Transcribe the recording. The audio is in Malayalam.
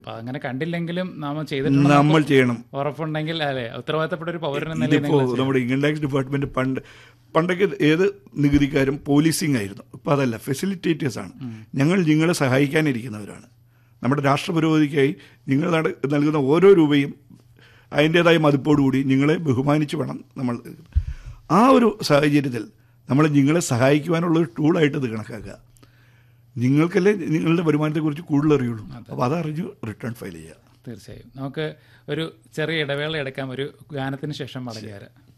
അപ്പൊ അങ്ങനെ കണ്ടില്ലെങ്കിലും നാം ചെയ്തിട്ടുണ്ട് നമ്മൾ ചെയ്യണം ഉറപ്പുണ്ടെങ്കിൽ അല്ലെ ഉത്തരവാദിത്തപ്പെട്ട ഒരു പൗരൻ എന്ന നിലയിൽ ഇതിപ്പോ നിങ്ങൾ നമ്മുടെ ഇൻകം ടാക്സ് ഡിപ്പാർട്ട്മെന്റ് പണ്ട് പണ്ടൊക്കെ ഏത് നികുതിക്കാരും പോലീസിംഗ് ആയിരുന്നു ഇപ്പൊ അതല്ല ഫെസിലിറ്റേറ്റേഴ്സ് ആണ് ഞങ്ങൾ നിങ്ങളെ സഹായിക്കാനിരിക്കുന്നവരാണ് നമ്മുടെ രാഷ്ട്ര പുരോഗതിക്കായി നിങ്ങൾ നട- നൽകുന്ന ഓരോ രൂപയും അതിൻ്റെതായ മതിപ്പോടുകൂടി നിങ്ങളെ ബഹുമാനിച്ച് വേണം നമ്മൾ ആ ഒരു സാഹചര്യത്തിൽ നമ്മൾ നിങ്ങളെ സഹായിക്കുവാനുള്ള ഒരു ടൂളായിട്ട് ഇത് കണക്കാക്കുക നിങ്ങൾക്കല്ലേ നിങ്ങളുടെ വരുമാനത്തെക്കുറിച്ച് കൂടുതൽ അറിയുള്ളൂ അപ്പോൾ അതറിഞ്ഞു റിട്ടേൺ ഫയൽ ചെയ്യുക തീർച്ചയായും നമുക്ക് ഒരു ചെറിയ ഇടവേള എടുക്കാം ഒരു ഗാനത്തിന് ശേഷം മടങ്ങിയാറ്